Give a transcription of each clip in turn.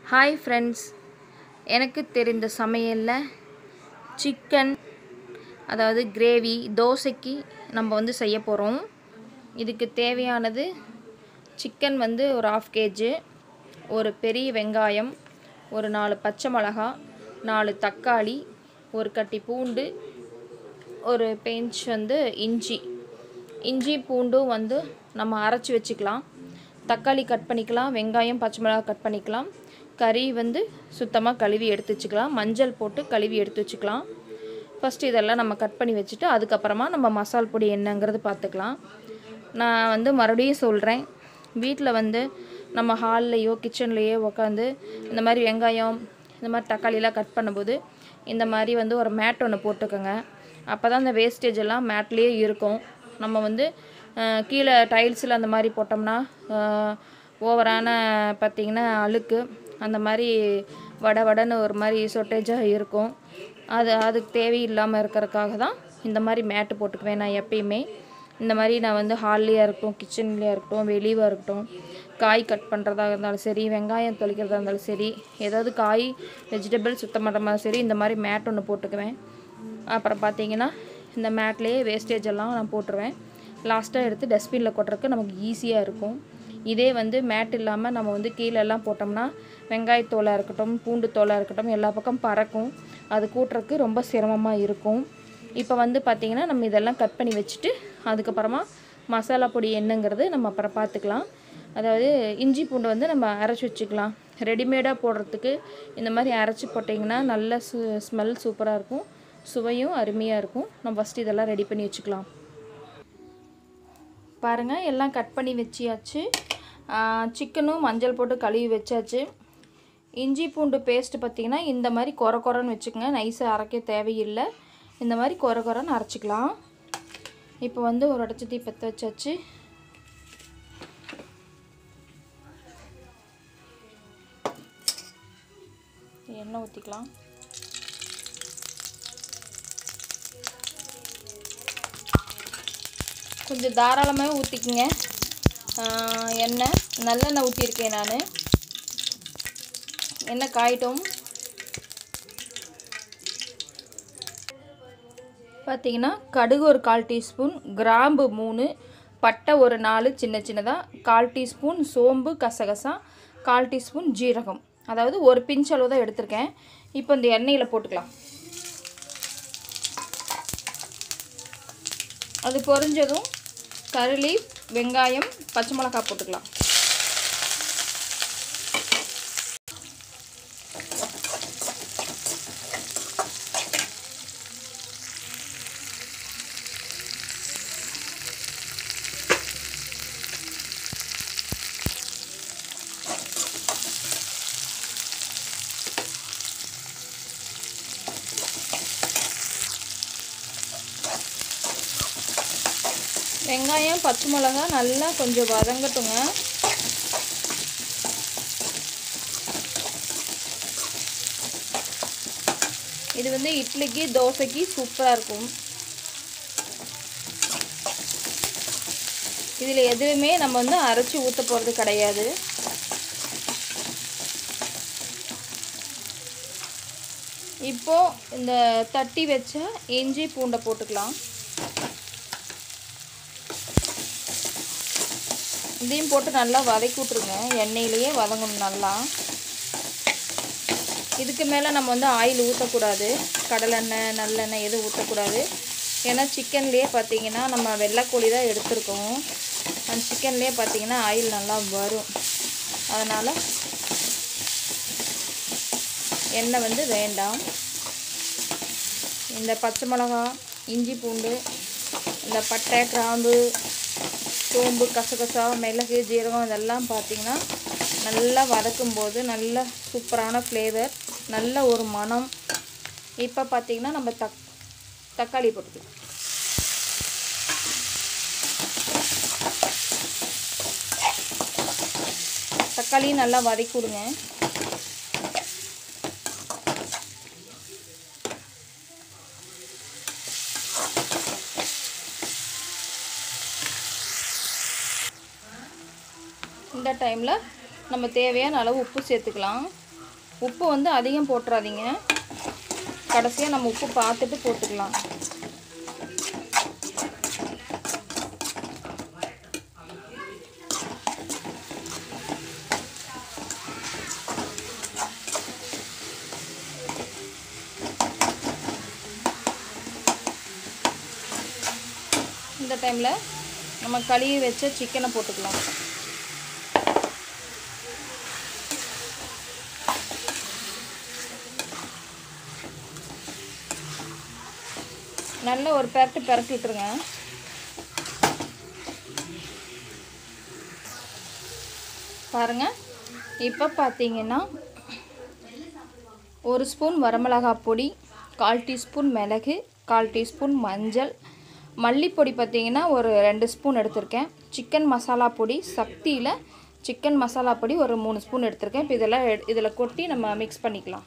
hi friends எனக்கு தெரிந்த சமையலில் சிக்கன் அதாவது கிரேவி தோசைக்கு நம்ம வந்து செய்ய போகிறோம் இதுக்கு தேவையானது சிக்கன் வந்து ஒரு ஆஃப் கேஜி ஒரு பெரிய வெங்காயம் ஒரு நாலு பச்சை மிளகா நாலு தக்காளி ஒரு கட்டி பூண்டு ஒரு பெஞ்ச் வந்து இஞ்சி இஞ்சி பூண்டும் வந்து நம்ம அரைச்சி வச்சுக்கலாம் தக்காளி கட் பண்ணிக்கலாம் வெங்காயம் பச்சை மிளகா கட் பண்ணிக்கலாம் கறி வந்து சுத்தமாக கழுவி எடுத்து வச்சுக்கலாம் மஞ்சள் போட்டு கழுவி எடுத்து வச்சுக்கலாம் ஃபஸ்ட்டு இதெல்லாம் நம்ம கட் பண்ணி வச்சுட்டு அதுக்கப்புறமா நம்ம மசால் பொடி என்னங்கிறது பார்த்துக்கலாம் நான் வந்து மறுபடியும் சொல்கிறேன் வீட்டில் வந்து நம்ம ஹால்லையோ கிச்சன்லேயோ உட்காந்து இந்த மாதிரி வெங்காயம் இந்த மாதிரி தக்காளிலாம் கட் பண்ணும்போது இந்த மாதிரி வந்து ஒரு மேட் ஒன்று போட்டுக்கோங்க அப்போ தான் இந்த வேஸ்டேஜ் எல்லாம் மேட்லேயே இருக்கும் நம்ம வந்து அஹ், கீழே டைல்ஸில் அந்த மாதிரி போட்டோம்னா ஓவரான பார்த்திங்கன்னா அழுக்கு அந்த மாதிரி வட வடன்னு ஒரு மாதிரி சொட்டேஜாக இருக்கும் அது அதுக்கு தேவையில்லாமல் இருக்கிறதுக்காக தான் இந்த மாதிரி மேட்டு போட்டுக்குவேன் நான் எப்பயுமே இந்த மாதிரி நான் வந்து ஹால்லேயே இருக்கட்டும் கிச்சன்லேயே இருக்கட்டும் வெளியே இருக்கட்டும் காய் கட் பண்ணுறதா இருந்தாலும் சரி வெங்காயம் தொளிக்கிறதா இருந்தாலும் சரி ஏதாவது காய் வெஜிடபிள் சுத்தம் பண்ணுற மாதிரி சரி இந்த மாதிரி மேட் ஒன்று போட்டுக்குவேன் அப்புறம் பார்த்தீங்கன்னா இந்த மேட்லேயே வேஸ்டேஜ் எல்லாம் நான் போட்டுருவேன் லாஸ்ட்டாக எடுத்து டஸ்ட்பினில் கொட்டுறதுக்கு நமக்கு ஈஸியாக இருக்கும் இதே வந்து மேட் இல்லாமல் நம்ம வந்து கீழே எல்லாம் போட்டோம்னா வெங்காயத்தோலாக இருக்கட்டும் பூண்டு தோலாக இருக்கட்டும் எல்லா பக்கம் பறக்கும் அது கூட்டுறதுக்கு ரொம்ப சிரமமாக இருக்கும் இப்போ வந்து பார்த்திங்கன்னா நம்ம இதெல்லாம் கட் பண்ணி வச்சுட்டு அதுக்கப்புறமா மசாலா பொடி என்னங்கிறது நம்ம அப்புறம் பார்த்துக்கலாம் அதாவது இஞ்சி பூண்டு வந்து நம்ம அரைச்சி வச்சுக்கலாம் ரெடிமேடாக போடுறதுக்கு இந்த மாதிரி அரைச்சி போட்டிங்கன்னா நல்ல சு ஸ்மெல் சூப்பராக இருக்கும் சுவையும் அருமையாக இருக்கும் நம்ம ஃபஸ்ட்டு இதெல்லாம் ரெடி பண்ணி வச்சுக்கலாம் பாருங்கள் எல்லாம் கட் பண்ணி வச்சியாச்சு சிக்கனும் மஞ்சள் போட்டு கழுவி வச்சாச்சு இஞ்சி பூண்டு பேஸ்ட்டு பார்த்திங்கன்னா இந்த மாதிரி கொர கொரன்னு வச்சுக்கோங்க நைஸாக அரைக்க தேவையில்லை இந்த மாதிரி கொர கொரன்னு அரைச்சிக்கலாம் இப்போ வந்து ஒரு அடைச்சி பற்ற வச்சாச்சு எண்ணெய் ஊற்றிக்கலாம் கொஞ்சம் தாராளமாக ஊற்றிக்குங்க எண்ணெய் நல்லெண்ணெய் ஊற்றிருக்கேன் நான் எண்ணெய் காயிட்டும் பார்த்தீங்கன்னா கடுகு ஒரு கால் டீஸ்பூன் கிராம்பு மூணு பட்டை ஒரு நாலு சின்ன சின்னதாக கால் டீஸ்பூன் சோம்பு கசகசா கால் டீஸ்பூன் ஜீரகம் அதாவது ஒரு பிஞ்ச் அளவு தான் எடுத்திருக்கேன் இப்போ இந்த எண்ணெயில் போட்டுக்கலாம் அது பொரிஞ்சதும் கருளி வெங்காயம் பச்சை மிளகாய் போட்டுக்கலாம் வெங்காயம் பச்சை மிளகா நல்லா கொஞ்சம் வதங்கட்டுங்க இது வந்து இட்லிக்கு தோசைக்கு சூப்பராக இருக்கும் இதில் எதுவுமே நம்ம வந்து அரைச்சி ஊற்ற போகிறது கிடையாது இப்போ இந்த தட்டி வச்ச இஞ்சி பூண்டை போட்டுக்கலாம் இதையும் போட்டு நல்லா வதக்கி விட்ருங்க எண்ணெயிலேயே வதங்கணும் நல்லா இதுக்கு மேலே நம்ம வந்து ஆயில் ஊற்றக்கூடாது கடலெண்ணெய் நல்லெண்ணெய் எதுவும் ஊற்றக்கூடாது ஏன்னா சிக்கன்லேயே பார்த்தீங்கன்னா நம்ம வெள்ளைக்கோழி தான் எடுத்திருக்கோம் அந்த சிக்கன்லேயே பார்த்தீங்கன்னா ஆயில் நல்லா வரும் அதனால் எண்ணெய் வந்து வேண்டாம் இந்த பச்சை மிளகா இஞ்சி பூண்டு இந்த பட்டை கிராம்பு சோம்பு கசகசா மிளகு ஜீரகம் இதெல்லாம் பார்த்திங்கன்னா நல்லா வதக்கும் போது நல்ல சூப்பரான ஃப்ளேவர் நல்ல ஒரு மனம் இப்போ பார்த்திங்கன்னா நம்ம தக் தக்காளி போட்டுக்கலாம் தக்காளியும் நல்லா வதக்கி விடுங்க இந்த டைமில் நம்ம தேவையான அளவு உப்பு சேர்த்துக்கலாம் உப்பு வந்து அதிகம் போட்டுறாதீங்க கடைசியாக நம்ம உப்பு பார்த்துட்டு போட்டுக்கலாம் இந்த டைமில் நம்ம கழுவி வச்ச சிக்கனை போட்டுக்கலாம் நல்ல ஒரு பெரட்டு பெரட்டி விட்டுருங்க பாருங்க இப்போ பார்த்தீங்கன்னா ஒரு ஸ்பூன் வரமிளகாய் பொடி கால் டீஸ்பூன் மிளகு கால் டீஸ்பூன் மஞ்சள் மல்லிப்பொடி பார்த்தீங்கன்னா ஒரு ரெண்டு ஸ்பூன் எடுத்திருக்கேன் சிக்கன் மசாலா பொடி சக்தியில் சிக்கன் மசாலா பொடி ஒரு மூணு ஸ்பூன் எடுத்திருக்கேன் இப்போ இதெல்லாம் எடு- இதில் கொட்டி நம்ம மிக்ஸ் பண்ணிக்கலாம்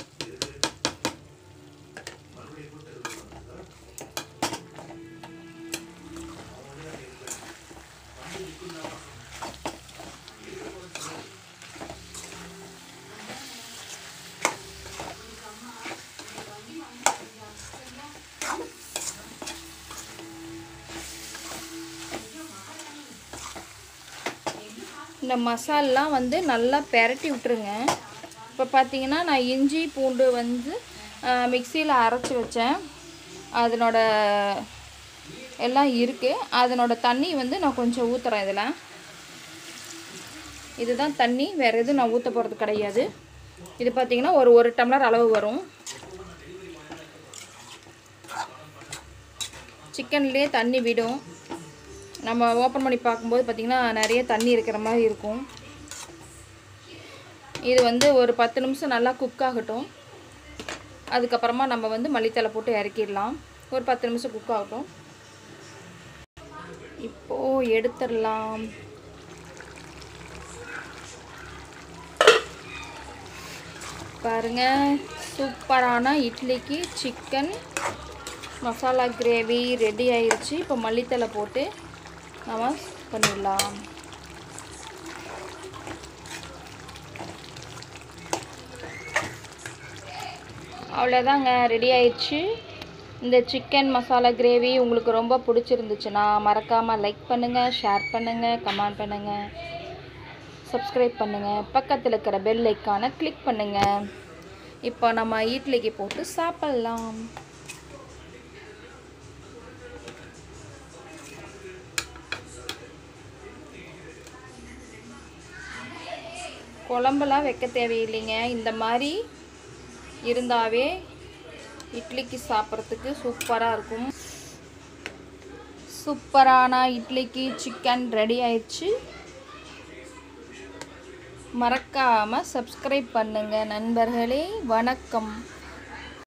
இந்த மசாலெலாம் வந்து நல்லா பெரட்டி விட்டுருங்க இப்போ பார்த்தீங்கன்னா நான் இஞ்சி பூண்டு வந்து மிக்சியில் அரைச்சி வச்சேன் அதனோட எல்லாம் இருக்குது அதனோட தண்ணி வந்து நான் கொஞ்சம் ஊற்றுறேன் இதில் இதுதான் தண்ணி வேறு எதுவும் நான் ஊற்ற போகிறது கிடையாது இது பார்த்தீங்கன்னா ஒரு ஒரு டம்ளர் அளவு வரும் சிக்கன்லேயே தண்ணி விடும் நம்ம ஓப்பன் பண்ணி பார்க்கும்போது பார்த்திங்கன்னா நிறைய தண்ணி இருக்கிற மாதிரி இருக்கும் இது வந்து ஒரு பத்து நிமிஷம் நல்லா குக் ஆகட்டும் அதுக்கப்புறமா நம்ம வந்து மல்லித்தலை போட்டு இறக்கிடலாம் ஒரு பத்து நிமிஷம் குக் ஆகட்டும் இப்போது எடுத்துடலாம் பாருங்க சூப்பரான இட்லிக்கு சிக்கன் மசாலா கிரேவி ரெடி ஆயிருச்சு இப்போ மல்லித்தலை போட்டு நம்ம பண்ணிடலாம் அவ்வளோதாங்க ரெடி ஆயிடுச்சு இந்த சிக்கன் மசாலா கிரேவி உங்களுக்கு ரொம்ப பிடிச்சிருந்துச்சுன்னா மறக்காமல் லைக் பண்ணுங்கள் ஷேர் பண்ணுங்கள் கமெண்ட் பண்ணுங்கள் சப்ஸ்கிரைப் பண்ணுங்கள் பக்கத்தில் இருக்கிற பெல் ஐக்கானை கிளிக் பண்ணுங்கள் இப்போ நம்ம இட்லிக்கு போட்டு சாப்பிட்லாம் குழம்பெல்லாம் வைக்க தேவையில்லைங்க இந்த மாதிரி இருந்தாவே இட்லிக்கு சாப்பிட்றதுக்கு சூப்பராக இருக்கும் சூப்பரான இட்லிக்கு சிக்கன் ரெடி ஆயிடுச்சு மறக்காமல் சப்ஸ்கிரைப் பண்ணுங்கள் நண்பர்களே வணக்கம்